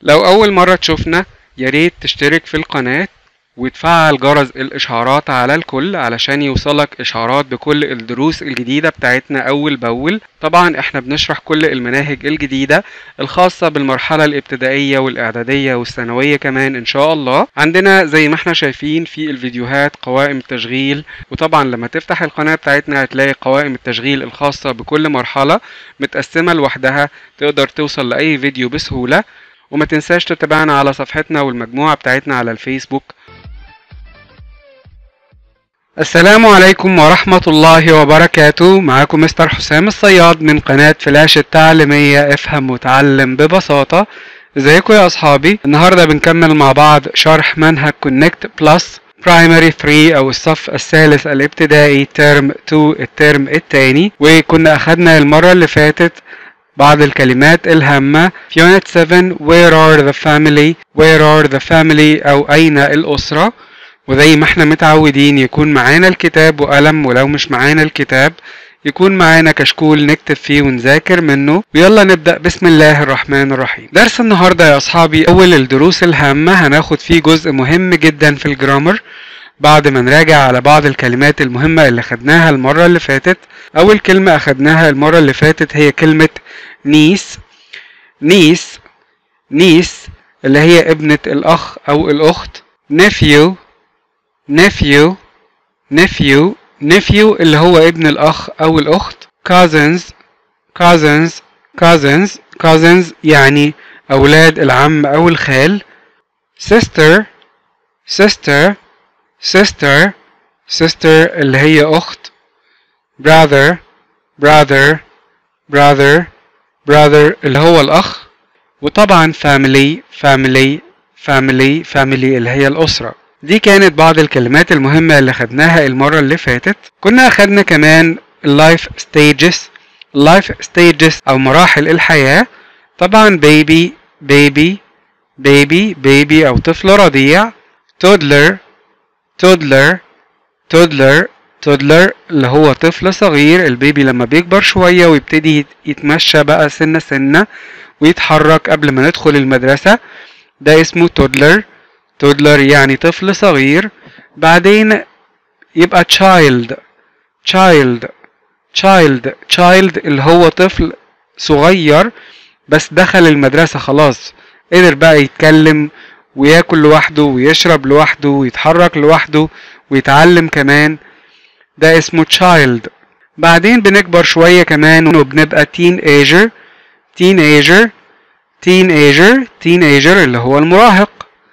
لو أول مرة تشوفنا ياريت تشترك في القناة وتفعل جرس الإشعارات على الكل علشان يوصلك إشعارات بكل الدروس الجديدة بتاعتنا أول بأول طبعا احنا بنشرح كل المناهج الجديدة الخاصة بالمرحلة الابتدائية والإعدادية والثانوية كمان إن شاء الله عندنا زي ما احنا شايفين في الفيديوهات قوائم التشغيل وطبعا لما تفتح القناة بتاعتنا هتلاقي قوائم التشغيل الخاصة بكل مرحلة متقسمة لوحدها تقدر توصل لأي فيديو بسهولة وما تنساش تتابعنا على صفحتنا والمجموعة بتاعتنا على الفيسبوك السلام عليكم ورحمة الله وبركاته معاكم مستر حسام الصياد من قناة فلاش التعليمية افهم وتعلم ببساطة ازيكم يا اصحابي النهاردة بنكمل مع بعض شرح منهج كونكت بلس برايمري 3 او الصف الثالث الابتدائي ترم 2 الترم الثاني وكنا اخدنا المرة اللي فاتت بعض الكلمات الهامة في يونت 7 where are the family where are the family او اين الاسرة وزي ما احنا متعودين يكون معانا الكتاب وقلم ولو مش معانا الكتاب يكون معانا كشكول نكتب فيه ونذاكر منه ويلا نبدأ بسم الله الرحمن الرحيم درس النهاردة يا أصحابي أول الدروس الهامة هناخد فيه جزء مهم جدا في الجرامر بعد ما نراجع على بعض الكلمات المهمة اللي خدناها المرة اللي فاتت أول كلمة أخدناها المرة اللي فاتت هي كلمة نيس نيس نيس اللي هي ابنة الأخ أو الأخت nephew nephew nephew nephew اللي هو ابن الأخ أو الأخت cousins cousins cousins cousins يعني أولاد العم أو الخال sister sister sister sister اللي هي أخت brother brother brother brother اللي هو الأخ وطبعا family family family family اللي هي الأسرة دي كانت بعض الكلمات المهمة اللي خدناها المرة اللي فاتت كنا أخدنا كمان اللايف stages life stages أو مراحل الحياة طبعا baby baby baby baby أو طفل رضيع toddler toddler toddler toddler اللي هو طفل صغير البيبي لما بيكبر شوية ويبتدي يتمشى بقى سنة سنة ويتحرك قبل ما ندخل المدرسة ده اسمه toddler toddler يعني طفل صغير بعدين يبقى child child child child اللي هو طفل صغير بس دخل المدرسة خلاص قدر بقى يتكلم وياكل لوحده ويشرب لوحده ويتحرك لوحده ويتعلم كمان ده اسمه child بعدين بنكبر شوية كمان وبنبقى teenager teenager teenager teenager اللي هو المراهق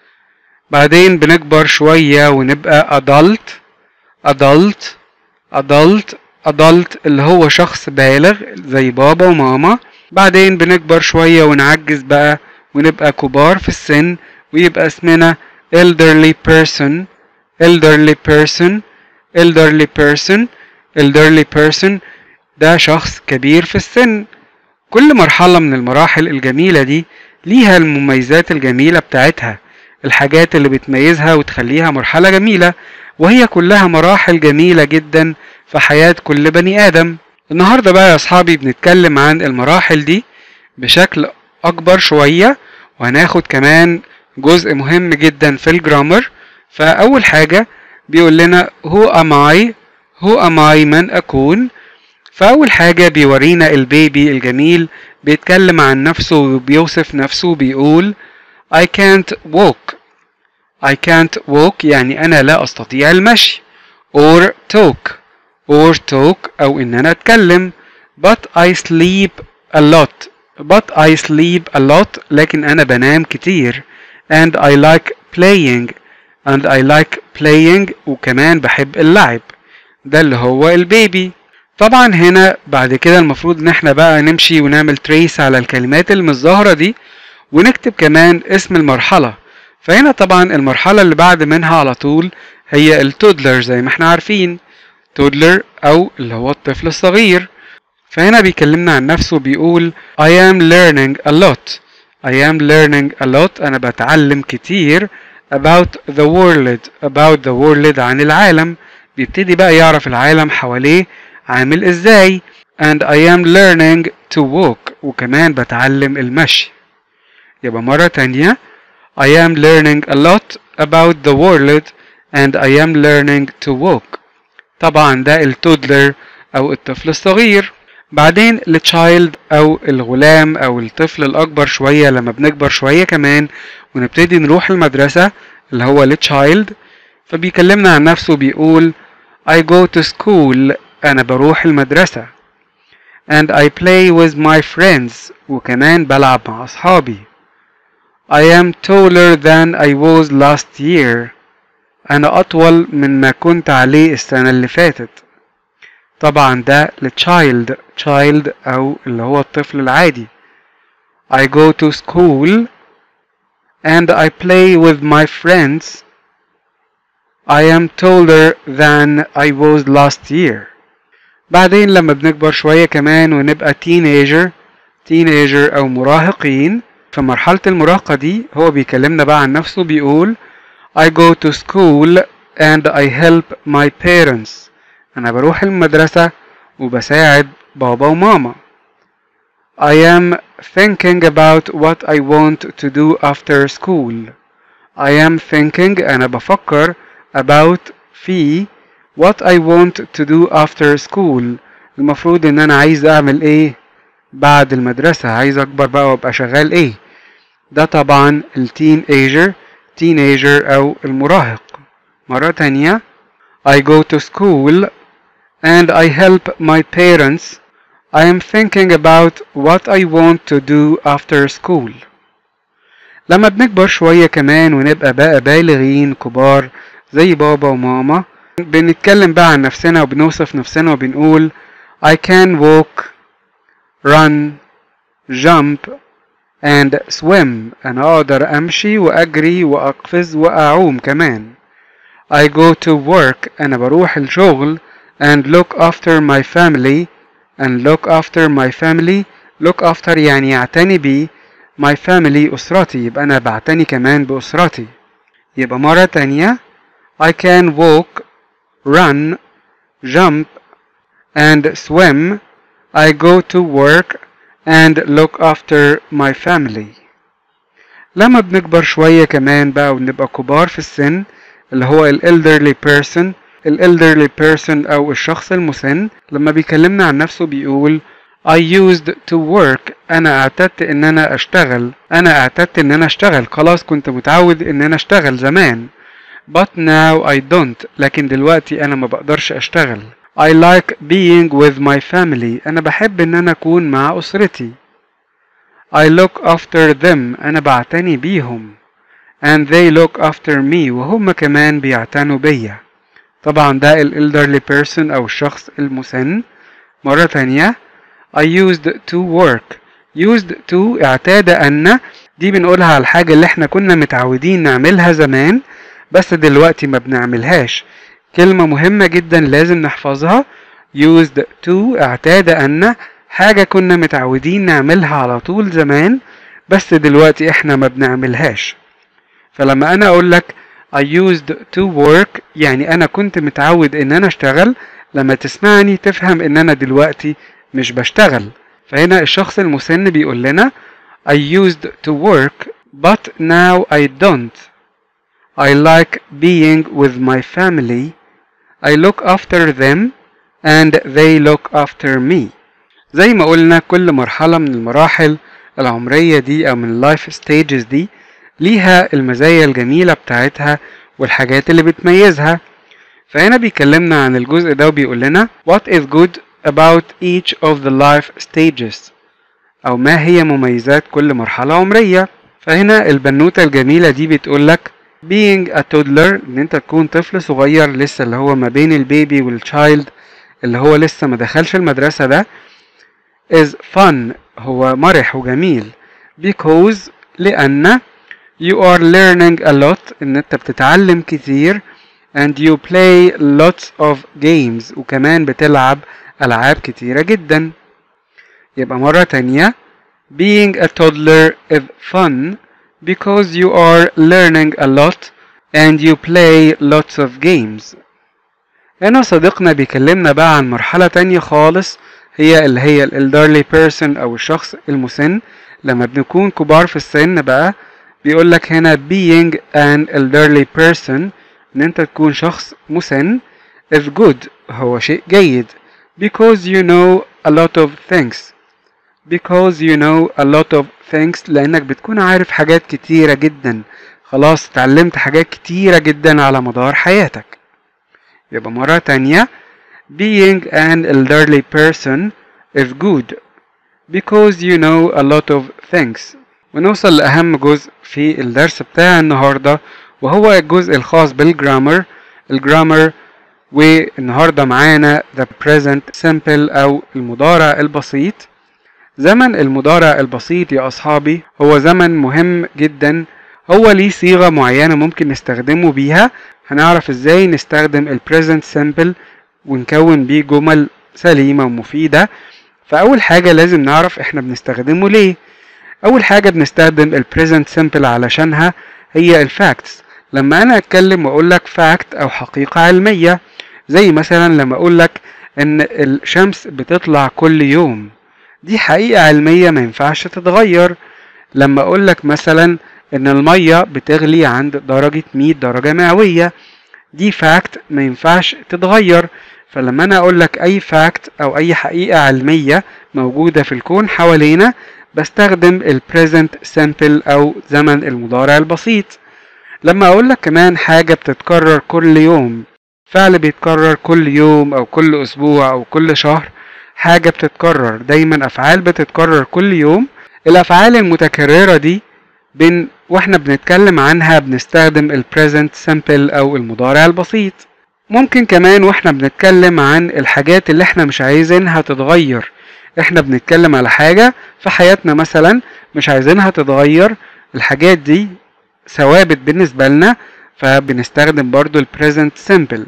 بعدين بنكبر شوية ونبقى adult adult adult adult اللي هو شخص بالغ زي بابا وماما بعدين بنكبر شوية ونعجز بقى ونبقى كبار في السن ويبقى اسمنا elderly person elderly person elderly person elderly person ده شخص كبير في السن كل مرحلة من المراحل الجميلة دي ليها المميزات الجميلة بتاعتها الحاجات اللي بتميزها وتخليها مرحلة جميلة وهي كلها مراحل جميلة جدا في حياة كل بني آدم النهاردة بقى يا أصحابي بنتكلم عن المراحل دي بشكل أكبر شوية وهناخد كمان جزء مهم جدا في الجرامر فأول حاجة بيقول لنا who am I who am I من أكون فأول حاجة بيورينا البيبي الجميل بيتكلم عن نفسه وبيوصف نفسه بيقول I can't walk I can't walk يعني أنا لا أستطيع المشي or talk or talk أو إن أنا أتكلم but I sleep a lot but I sleep a lot لكن أنا بنام كتير and I like playing and I like playing وكمان بحب اللعب ده اللي هو البيبي طبعا هنا بعد كده المفروض ان احنا بقى نمشي ونعمل تريس على الكلمات اللي مش ظاهرة دي ونكتب كمان اسم المرحلة فهنا طبعا المرحلة اللي بعد منها على طول هي التودلر زي ما احنا عارفين تودلر او اللي هو الطفل الصغير فهنا بيكلمنا عن نفسه بيقول I am learning a lot I am learning a lot أنا بتعلم كتير about the world about the world عن العالم بيبتدي بقى يعرف العالم حواليه عامل ازاي and I am learning to walk وكمان بتعلم المشي يبقى مرة تانية I am learning a lot about the world and I am learning to walk طبعا ده التودلر أو الطفل الصغير بعدين التشايلد أو الغلام أو الطفل الأكبر شوية لما بنكبر شوية كمان ونبتدي نروح المدرسة اللي هو التشايلد فبيكلمنا عن نفسه بيقول I go to school أنا بروح المدرسة and I play with my friends وكمان بلعب مع أصحابي I am taller than I was last year أنا أطول من ما كنت عليه السنة اللي فاتت طبعا ده لتشايلد child أو اللي هو الطفل العادي I go to school and I play with my friends I am taller than I was last year بعدين لما بنكبر شوية كمان ونبقى teenager teenager أو مراهقين في مرحلة المراهقة دي هو بيكلمنا بقى عن نفسه بيقول I go to school and I help my parents أنا بروح المدرسة وبساعد بابا وماما I am thinking about what I want to do after school I am thinking أنا بفكر about في what I want to do after school المفروض ان انا عايز اعمل ايه بعد المدرسة عايز اكبر بقى وابقى شغال ايه ده طبعا التين ايجر teenager او المراهق مرة تانية I go to school and I help my parents I am thinking about what I want to do after school لما بنكبر شوية كمان ونبقى بقى بالغين كبار زي بابا وماما بنتكلم بقى عن نفسنا وبنوصف نفسنا وبنقول I can walk run jump and swim أنا أقدر أمشي وأجري وأقفز وأعوم كمان I go to work أنا بروح الشغل and look after my family and look after my family look after يعني يعتني بي my family أسرتي يبقى أنا بعتني كمان بأسرتي يبقى مرة تانية I can walk run jump and swim I go to work and look after my family لما بنكبر شوية كمان بقى ونبقى كبار في السن اللي هو ال elderly person ال elderly person أو الشخص المسن لما بيكلمنا عن نفسه بيقول I used to work أنا اعتدت إن أنا أشتغل أنا اعتدت إن أنا أشتغل خلاص كنت متعود إن أنا أشتغل زمان but now I don't لكن دلوقتي أنا ما بقدرش أشتغل I like being with my family أنا بحب إن أنا أكون مع أسرتي I look after them أنا بعتني بيهم and they look after me وهم كمان بيعتنوا بيا طبعا ده ال elderly person أو الشخص المسن مرة تانية I used to work used to اعتاد أن دي بنقولها على الحاجة اللي احنا كنا متعودين نعملها زمان بس دلوقتي ما بنعملهاش كلمة مهمة جدا لازم نحفظها used to اعتاد أن حاجة كنا متعودين نعملها على طول زمان بس دلوقتي احنا ما بنعملهاش فلما انا اقول لك I used to work يعني انا كنت متعود ان انا اشتغل لما تسمعني تفهم ان انا دلوقتي مش بشتغل فهنا الشخص المسن بيقول لنا I used to work but now I don't I like being with my family I look after them and they look after me زي ما قلنا كل مرحلة من المراحل العمرية دي أو من اللايف ستيجز دي ليها المزايا الجميلة بتاعتها والحاجات اللي بتميزها فهنا بيكلمنا عن الجزء ده وبيقول لنا What is good about each of the life stages أو ما هي مميزات كل مرحلة عمرية فهنا البنوتة الجميلة دي بتقول لك being a toddler ان انت تكون طفل صغير لسه اللي هو ما بين البيبي والتشايلد اللي هو لسه ما دخلش المدرسة ده is fun هو مرح وجميل because لأن you are learning a lot ان انت بتتعلم كتير and you play lots of games وكمان بتلعب ألعاب كتيرة جدا يبقى مرة تانية being a toddler is fun because you are learning a lot and you play lots of games هنا صديقنا بيكلمنا بقى عن مرحلة تانية خالص هي اللي هي ال elderly person أو الشخص المسن لما بنكون كبار في السن بقى بيقول لك هنا being an elderly person ان انت تكون شخص مسن is good هو شيء جيد because you know a lot of things because you know a lot of things لانك بتكون عارف حاجات كتيرة جدا خلاص اتعلمت حاجات كتيرة جدا على مدار حياتك يبقى مرة تانية being an elderly person is good because you know a lot of things ونوصل لأهم جزء في الدرس بتاع النهاردة وهو الجزء الخاص بالجرامر الجرامر والنهاردة معانا the present simple أو المضارع البسيط زمن المضارع البسيط يا أصحابي هو زمن مهم جدا هو ليه صيغة معينة ممكن نستخدمه بيها هنعرف ازاي نستخدم ال present simple ونكون بيه جمل سليمة ومفيدة فأول حاجة لازم نعرف احنا بنستخدمه ليه أول حاجة بنستخدم ال present simple علشانها هي الفاكتس لما أنا أتكلم وأقول لك fact أو حقيقة علمية زي مثلا لما أقول لك إن الشمس بتطلع كل يوم دي حقيقة علمية ما ينفعش تتغير لما أقول لك مثلا إن المية بتغلي عند درجة 100 درجة مئوية دي فاكت ما ينفعش تتغير فلما أنا أقول لك أي فاكت أو أي حقيقة علمية موجودة في الكون حوالينا بستخدم ال present simple أو زمن المضارع البسيط لما أقول لك كمان حاجة بتتكرر كل يوم فعل بيتكرر كل يوم أو كل أسبوع أو كل شهر حاجة بتتكرر دايما أفعال بتتكرر كل يوم الأفعال المتكررة دي بن واحنا بنتكلم عنها بنستخدم ال present simple أو المضارع البسيط ممكن كمان واحنا بنتكلم عن الحاجات اللي احنا مش عايزينها تتغير احنا بنتكلم على حاجة في حياتنا مثلا مش عايزينها تتغير الحاجات دي ثوابت بالنسبة لنا فبنستخدم برضو ال present simple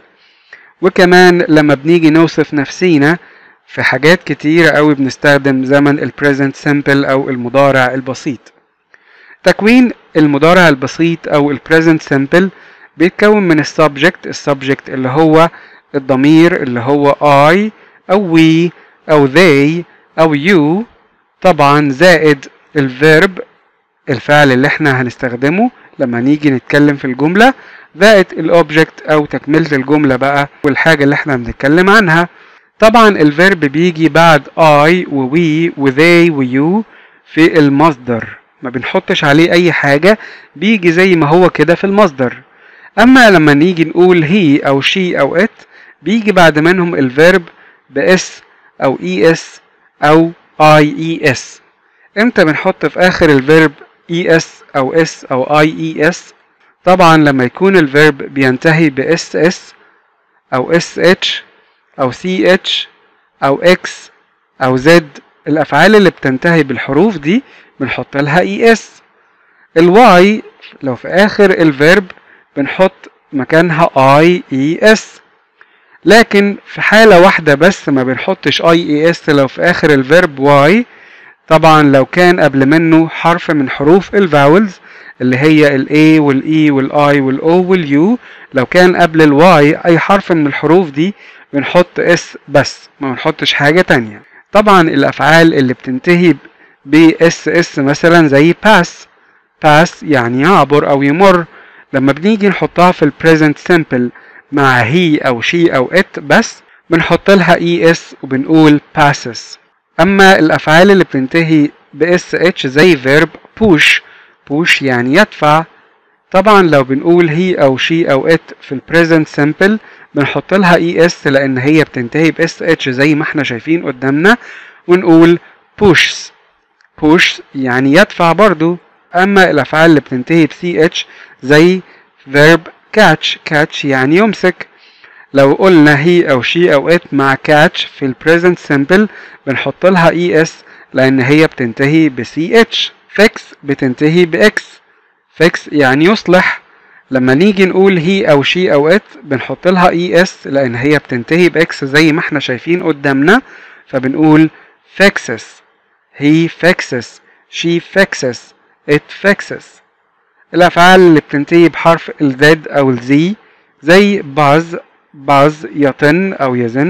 وكمان لما بنيجي نوصف نفسينا في حاجات كتيرة قوي بنستخدم زمن ال present simple أو المضارع البسيط تكوين المضارع البسيط أو ال present simple بيتكون من السبجكت السبجكت اللي هو الضمير اللي هو I أو we أو they أو you طبعا زائد الفيرب الفعل اللي احنا هنستخدمه لما نيجي نتكلم في الجملة زائد الأوبجكت أو تكملة الجملة بقى والحاجة اللي احنا بنتكلم عنها طبعا الفيرب بيجي بعد I و we و they و you في المصدر ما بنحطش عليه أي حاجة بيجي زي ما هو كده في المصدر أما لما نيجي نقول he أو she أو it بيجي بعد منهم الفيرب بإس أو ES أو IES امتى بنحط في آخر الفيرب ES أو S أو IES طبعا لما يكون الفيرب بينتهي ب SS أو SH أو CH أو X أو Z الأفعال اللي بتنتهي بالحروف دي بنحط لها ES الواي لو في آخر الفيرب بنحط مكانها IES لكن في حالة واحدة بس ما بنحطش IES لو في آخر الفيرب Y طبعا لو كان قبل منه حرف من حروف الفاولز اللي هي ال A وال E وال I وال O وال U لو كان قبل ال Y أي حرف من الحروف دي بنحط S بس ما بنحطش حاجة تانية طبعا الأفعال اللي بتنتهي ب SS مثلا زي pass pass يعني يعبر أو يمر لما بنيجي نحطها في ال present simple مع he أو she أو it بس بنحط لها es وبنقول passes أما الأفعال اللي بتنتهي ب sh زي verb push push يعني يدفع طبعا لو بنقول he أو she أو it في ال present simple بنحط لها es لأن هي بتنتهي ب sh زي ما احنا شايفين قدامنا ونقول pushes push يعني يدفع برضو أما الأفعال اللي بتنتهي ب ch زي verb catch catch يعني يمسك لو قلنا he أو she أو it مع catch في ال present simple بنحط لها es لأن هي بتنتهي ب ch fix بتنتهي ب x fix يعني يصلح لما نيجي نقول he أو she أو it بنحط لها es لأن هي بتنتهي ب x زي ما احنا شايفين قدامنا فبنقول fixes he fixes she fixes it fixes الأفعال اللي بتنتهي بحرف ال Z أو ال Z زي باز باز يطن أو يزن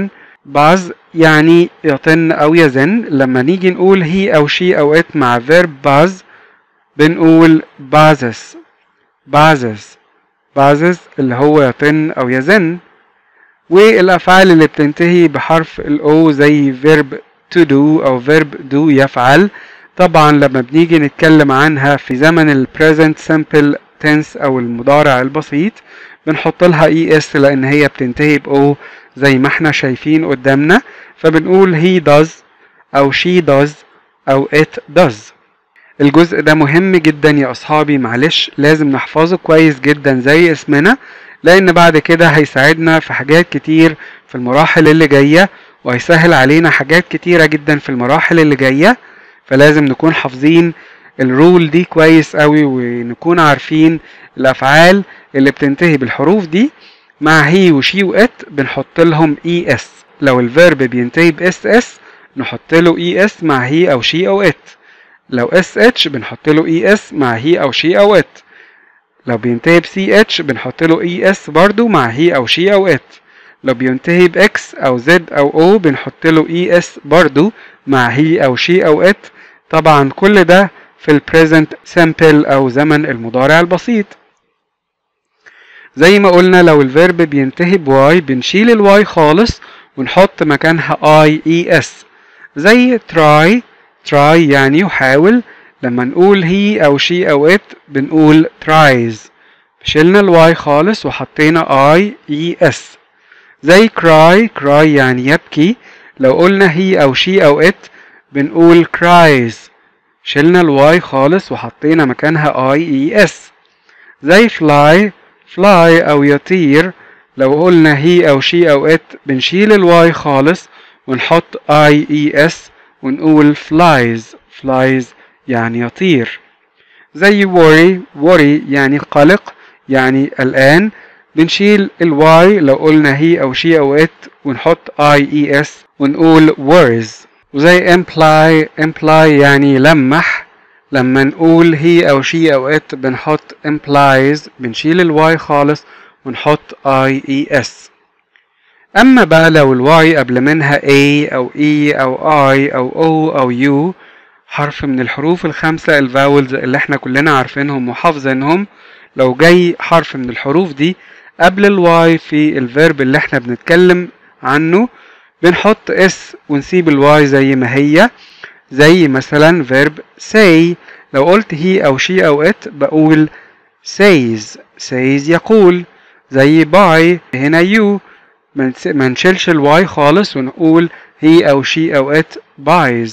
باز يعني يطن أو يزن لما نيجي نقول هي أو شي أو إت مع verb باز بنقول بازس بازس بازس اللي هو يطن أو يزن والأفعال اللي بتنتهي بحرف الأو زي verb to do أو verb do يفعل طبعا لما بنيجي نتكلم عنها في زمن ال present simple tense أو المضارع البسيط بنحط لها اي اس لأن هي بتنتهي بأو زي ما احنا شايفين قدامنا فبنقول he does أو she does أو it does الجزء ده مهم جدا يا أصحابي معلش لازم نحفظه كويس جدا زي اسمنا لأن بعد كده هيساعدنا في حاجات كتير في المراحل اللي جاية وهيسهل علينا حاجات كتيرة جدا في المراحل اللي جاية فلازم نكون حافظين الرول دي كويس قوي ونكون عارفين الأفعال اللي بتنتهي بالحروف دي مع هي وشي وات بنحط لهم اي اس لو الفيرب بينتهي باس اس نحط له اي اس مع هي او شي او ات لو اس اتش بنحط له اي اس مع هي او شي او ات لو بينتهي بسي اتش بنحط له اي اس برضو مع هي او شي او ات لو بينتهي باكس او زد او او بنحط له اي اس برضو مع هي او شي او ات طبعا كل ده في البريزنت سامبل او زمن المضارع البسيط زي ما قلنا لو الفيرب بينتهي بواي بنشيل الواي خالص ونحط مكانها اي اي اس زي try try يعني يحاول لما نقول هي او شي او ات بنقول tries شلنا الواي خالص وحطينا اي اي اس زي cry cry يعني يبكي لو قلنا هي او شي او ات بنقول cries شلنا الواي خالص وحطينا مكانها اي اي اس زي fly fly او يطير لو قلنا هي او شي او ات بنشيل الواي خالص ونحط اي اي اس ونقول flies flies يعني يطير زي worry worry يعني قلق يعني قلقان بنشيل الواي لو قلنا هي او شي او ات ونحط اي اي اس ونقول worries وزي imply imply يعني لمح لما نقول هي او شي او ات بنحط implies بنشيل الواي خالص ونحط اي اي اس اما بقى لو الواي قبل منها a او e او i او o او u حرف من الحروف الخمسة الفاولز اللي احنا كلنا عارفينهم وحافظينهم لو جاي حرف من الحروف دي قبل الواي في الفيرب اللي احنا بنتكلم عنه بنحط اس ونسيب الواي زي ما هي زي مثلا فيرب say لو قلت هي او شي او ات بقول says says يقول زي باي هنا يو ما نشيلش الواي خالص ونقول هي او شي او ات buys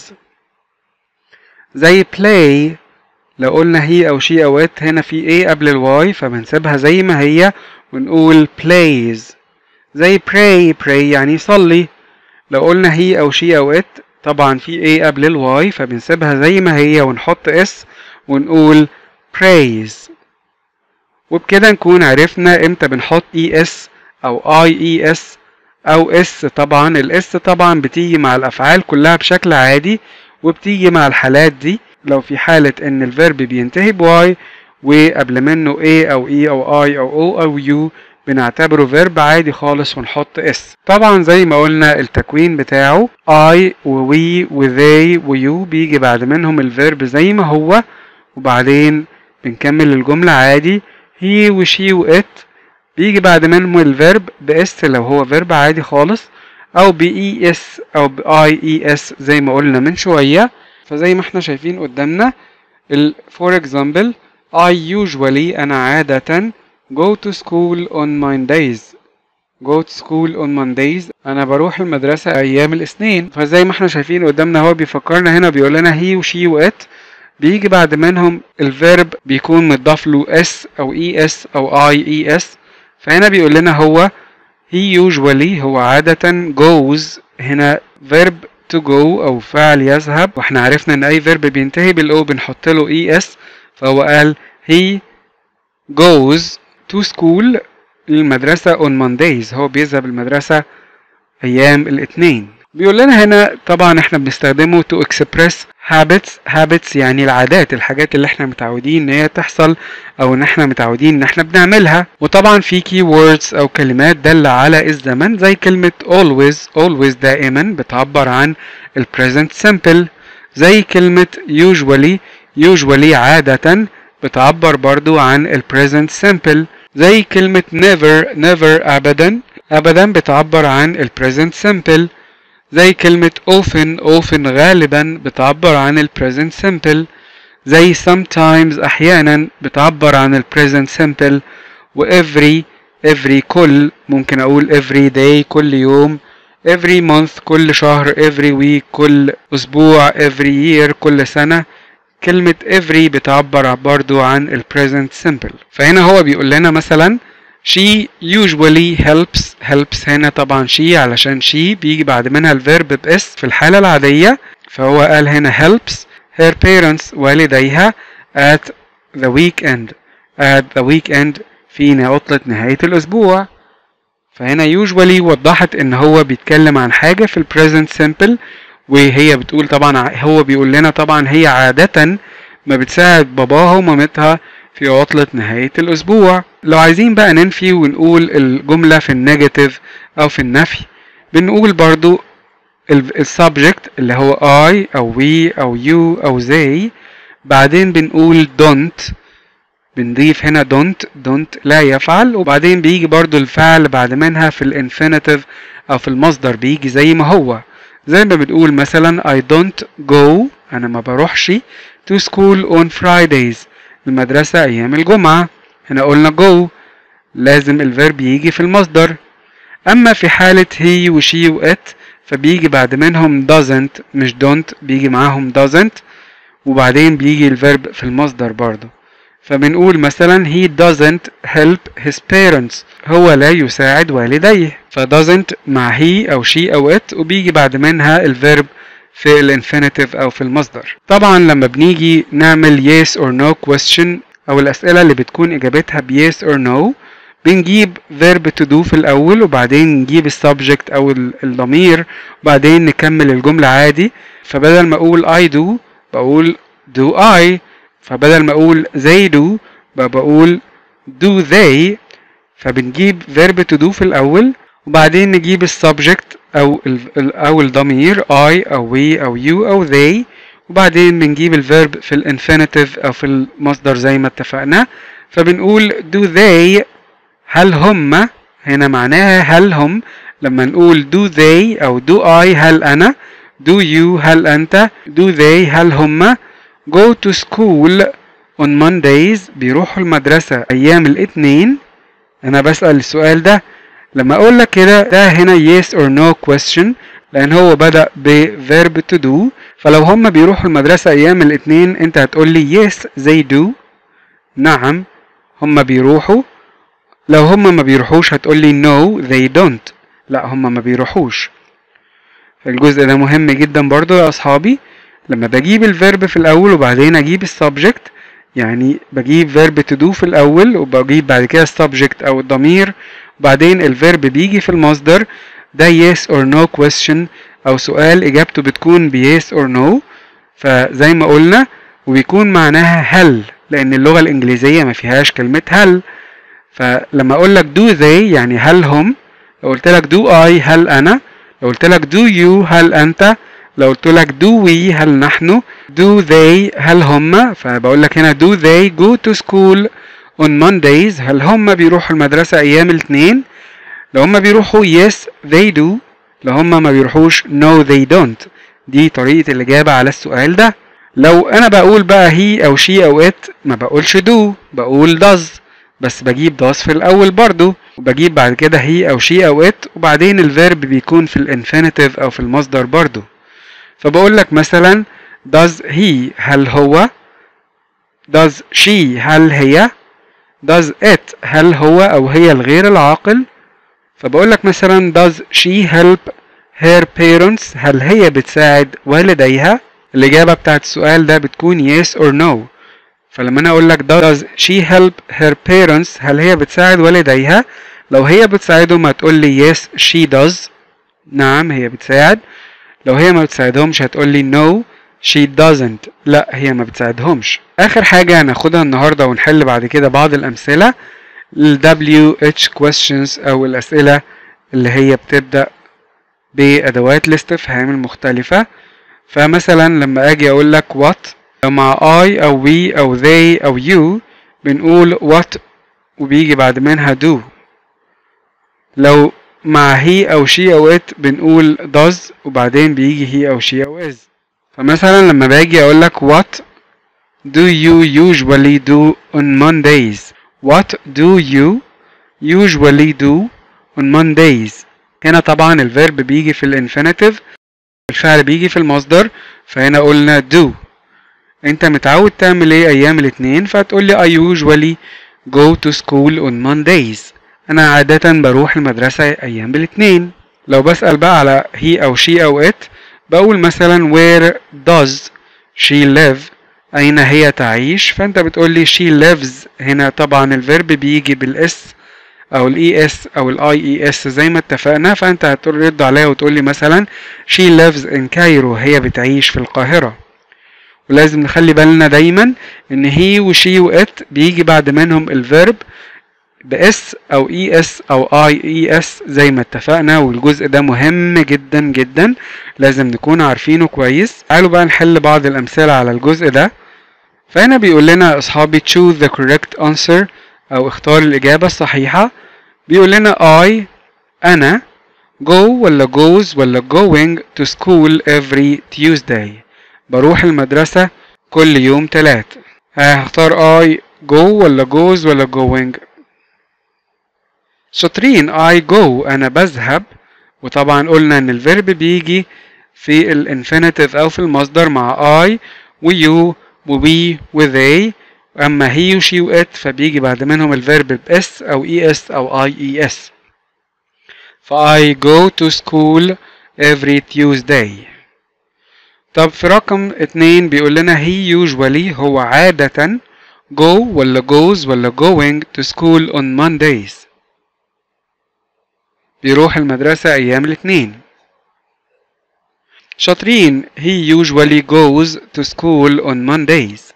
زي play لو قلنا هي او شي او ات هنا في ايه قبل الواي فبنسيبها زي ما هي ونقول plays زي pray pray يعني صلي لو قلنا هي او شي او ات طبعا في ايه قبل الواي فبنسيبها زي ما هي ونحط اس ونقول praise وبكده نكون عرفنا امتى بنحط اي اس او اي اي اس او اس طبعا الاس طبعا بتيجي مع الافعال كلها بشكل عادي وبتيجي مع الحالات دي لو في حالة ان الفيرب بينتهي بواي وقبل منه a او e او i او o او u بنعتبره فيرب عادي خالص ونحط اس طبعا زي ما قلنا التكوين بتاعه I و we و they و you بيجي بعد منهم الفيرب زي ما هو وبعدين بنكمل الجملة عادي he و she و it بيجي بعد منهم الفيرب باس لو هو فيرب عادي خالص او ب es او ب ies زي ما قلنا من شوية فزي ما احنا شايفين قدامنا ال for example I usually أنا عادة go to school on Mondays go to school on Mondays أنا بروح المدرسة أيام الاثنين فزي ما احنا شايفين قدامنا هو بيفكرنا هنا بيقول لنا he و she و it بيجي بعد منهم الفيرب بيكون متضاف له s أو es أو ies فهنا بيقول لنا هو he usually هو عادة goes هنا verb to go أو فعل يذهب واحنا عرفنا إن أي verb بينتهي بالأو بنحط له es فهو قال he goes to school المدرسة on Mondays هو بيذهب المدرسة أيام الاثنين بيقول لنا هنا طبعا احنا بنستخدمه to express habits habits يعني العادات الحاجات اللي احنا متعودين ان هي تحصل او ان احنا متعودين ان احنا بنعملها وطبعا في key words او كلمات دالة على الزمن زي كلمة always always دائما بتعبر عن ال present simple زي كلمة usually usually عادة بتعبر برضو عن ال present simple زي كلمة never never أبدا أبدا بتعبر عن ال present simple زي كلمة often often غالبا بتعبر عن ال present simple زي sometimes أحيانا بتعبر عن ال present simple و every every كل ممكن أقول every day كل يوم every month كل شهر every week كل أسبوع every year كل سنة كلمة every بتعبر برضو عن ال present simple فهنا هو بيقول لنا مثلا she usually helps helps هنا طبعا she علشان she بيجي بعد منها الفيرب باس في الحالة العادية فهو قال هنا helps her parents والديها at the weekend at the weekend في عطلة نهاية الأسبوع فهنا usually وضحت ان هو بيتكلم عن حاجة في ال present simple وهي بتقول طبعا هو بيقول لنا طبعا هي عادة ما بتساعد باباها ومامتها في عطلة نهاية الأسبوع لو عايزين بقى ننفي ونقول الجملة في النيجاتيف أو في النفي بنقول برضو السبجكت اللي هو I أو we أو you أو they بعدين بنقول don't بنضيف هنا don't don't لا يفعل وبعدين بيجي برضو الفعل بعد منها في الانفينيتيف أو في المصدر بيجي زي ما هو زي ما بنقول مثلا I don't go أنا ما بروحش to school on Fridays المدرسة أيام الجمعة هنا قلنا go لازم الفيرب يجي في المصدر أما في حالة he وشي وات فبيجي بعد منهم doesn't مش don't بيجي معاهم doesn't وبعدين بيجي الفيرب في المصدر برضه فبنقول مثلا he doesn't help his parents هو لا يساعد والديه ف doesn't مع he أو she أو it وبيجي بعد منها الفيرب في الانفينيتيف أو في المصدر طبعا لما بنيجي نعمل yes or no question أو الأسئلة اللي بتكون إجابتها ب yes or no بنجيب verb to do في الأول وبعدين نجيب السبجكت أو الضمير وبعدين نكمل الجملة عادي فبدل ما أقول I do بقول do I فبدل ما أقول they do بقول do they فبنجيب verb to do في الأول وبعدين نجيب السبجكت أو ال أو الضمير I أو we أو you أو they وبعدين بنجيب الفيرب في الانفينيتيف أو في المصدر زي ما اتفقنا فبنقول do they هل هم هنا معناها هل هم لما نقول do they أو do I هل أنا do you هل أنت do they هل هم go to school on Mondays بيروحوا المدرسة أيام الاثنين أنا بسأل السؤال ده لما أقول لك كده ده هنا yes or no question لأن هو بدأ ب verb to do فلو هم بيروحوا المدرسة أيام الاثنين أنت هتقول لي yes they do نعم هم بيروحوا لو هم ما بيروحوش هتقول لي no they don't لا هم ما بيروحوش الجزء ده مهم جدا برضو يا أصحابي لما بجيب الفيرب في الأول وبعدين أجيب السبجكت يعني بجيب فيرب to do في الأول وبجيب بعد كده السبجكت أو الضمير وبعدين الفيرب بيجي في المصدر ده yes or no question أو سؤال إجابته بتكون ب yes or no فزي ما قلنا وبيكون معناها هل لأن اللغة الإنجليزية ما فيهاش كلمة هل فلما أقول لك do they يعني هل هم لو قلت لك do I هل أنا لو قلت لك do you هل أنت لو قلت لك do we هل نحن do they هل هم فبقول لك هنا do they go to school on Mondays هل هم بيروحوا المدرسة أيام الاثنين لو هم بيروحوا yes they do لو هم ما بيروحوش no they don't دي طريقة الإجابة على السؤال ده لو أنا بقول بقى he أو she أو it ما بقولش do بقول does بس بجيب does في الأول برضو وبجيب بعد كده he أو she أو it وبعدين الفيرب بيكون في الانفينيتيف أو في المصدر برضو فبقول لك مثلا does he هل هو does she هل هي does it هل هو أو هي الغير العاقل فبقول لك مثلا does she help her parents هل هي بتساعد والديها الإجابة بتاعت السؤال ده بتكون yes or no فلما أنا أقول لك does she help her parents هل هي بتساعد والديها لو هي بتساعدهم هتقول لي yes she does نعم هي بتساعد لو هي ما بتساعدهمش هتقول لي no she doesn't لا هي ما بتساعدهمش اخر حاجة هناخدها النهاردة ونحل بعد كده بعض الامثلة ال WH questions او الاسئلة اللي هي بتبدأ بادوات الاستفهام المختلفة فمثلا لما اجي اقول لك what لو مع I او we او they او you بنقول what وبيجي بعد منها do لو مع he او she او it بنقول does وبعدين بيجي he او she او is فمثلا لما باجي اقول لك what do you usually do on Mondays what do you usually do on Mondays هنا طبعا الفيرب بيجي في الانفينيتيف الفعل بيجي في المصدر فهنا قلنا do انت متعود تعمل ايه ايام الاثنين فتقول لي I usually go to school on Mondays انا عادة بروح المدرسة ايام الاثنين لو بسأل بقى على he او she او it بقول مثلا where does she live اين هي تعيش فانت بتقول لي she lives هنا طبعا الفيرب بيجي بالاس او الاي اس او الاي اي اس زي ما اتفقنا فانت هترد عليها وتقول لي مثلا she lives in Cairo هي بتعيش في القاهرة ولازم نخلي بالنا دايما ان هي وشي وات بيجي بعد منهم الفيرب باس او اي اس او اي اي اس زي ما اتفقنا والجزء ده مهم جدا جدا لازم نكون عارفينه كويس تعالوا بقى نحل بعض الامثله على الجزء ده فهنا بيقول لنا اصحابي choose the correct answer او اختار الاجابه الصحيحه بيقول لنا I انا go ولا goes ولا going to school every Tuesday بروح المدرسة كل يوم تلات هختار I go ولا goes ولا going شاطرين I go أنا بذهب وطبعا قلنا إن الفيرب بيجي في الانفينيتيف أو في المصدر مع I و you و we و they أما he و she و it فبيجي بعد منهم الفيرب بإس أو ES أو IES ف I go to school every Tuesday طب في رقم اتنين بيقول لنا he usually هو عادة go ولا goes ولا going to school on Mondays بيروح المدرسة أيام الاثنين شاطرين he usually goes to school on Mondays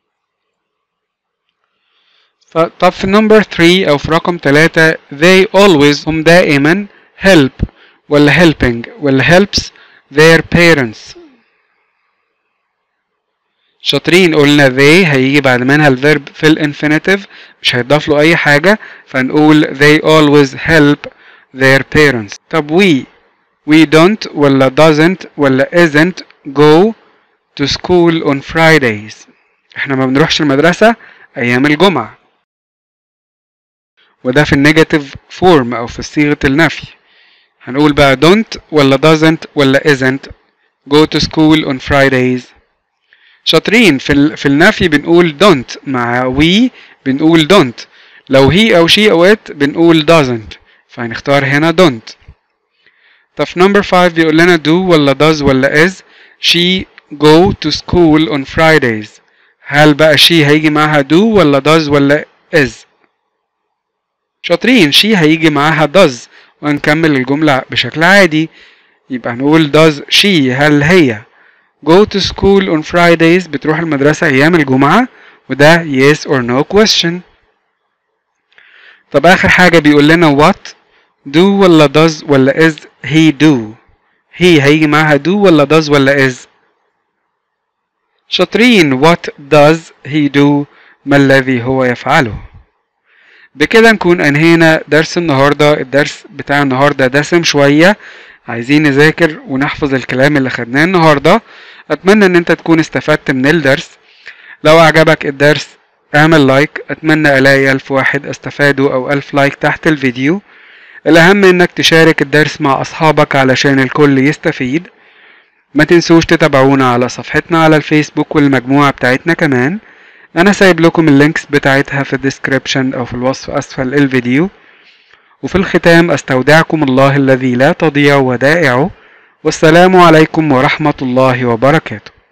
طب في number 3 أو في رقم 3 they always هم دائما help ولا helping ولا helps their parents شاطرين قلنا they هيجي بعد منها الفيرب في الانفينيتيف مش هيضاف له أي حاجة فنقول they always help their parents طب we we don't ولا doesn't ولا isn't go to school on Fridays احنا ما بنروحش المدرسة أيام الجمعة وده في النيجاتيف فورم أو في صيغة النفي هنقول بقى don't ولا doesn't ولا isn't go to school on Fridays شاطرين في, ال... في النفي بنقول don't مع we بنقول don't لو he أو she أو it بنقول doesn't فهنختار هنا don't طب في number 5 بيقول لنا do ولا does ولا is she go to school on Fridays هل بقى she هيجي معاها do ولا does ولا is شاطرين she هيجي معاها does وهنكمل الجملة بشكل عادي يبقى هنقول does she هل هي go to school on Fridays بتروح المدرسة أيام الجمعة وده yes or no question طب آخر حاجة بيقول لنا what do ولا does ولا is he do he هيجي معاها do ولا does ولا is شاطرين what does he do ما الذي هو يفعله بكده نكون انهينا درس النهاردة الدرس بتاع النهاردة دسم شوية عايزين نذاكر ونحفظ الكلام اللي خدناه النهاردة اتمنى ان انت تكون استفدت من الدرس لو اعجبك الدرس اعمل لايك اتمنى الاقي الف واحد استفادوا او الف لايك تحت الفيديو الاهم انك تشارك الدرس مع اصحابك علشان الكل يستفيد ما تنسوش تتابعونا على صفحتنا على الفيسبوك والمجموعة بتاعتنا كمان انا سايب لكم اللينكس بتاعتها في الديسكريبشن او في الوصف اسفل الفيديو وفي الختام استودعكم الله الذي لا تضيع ودائعه والسلام عليكم ورحمة الله وبركاته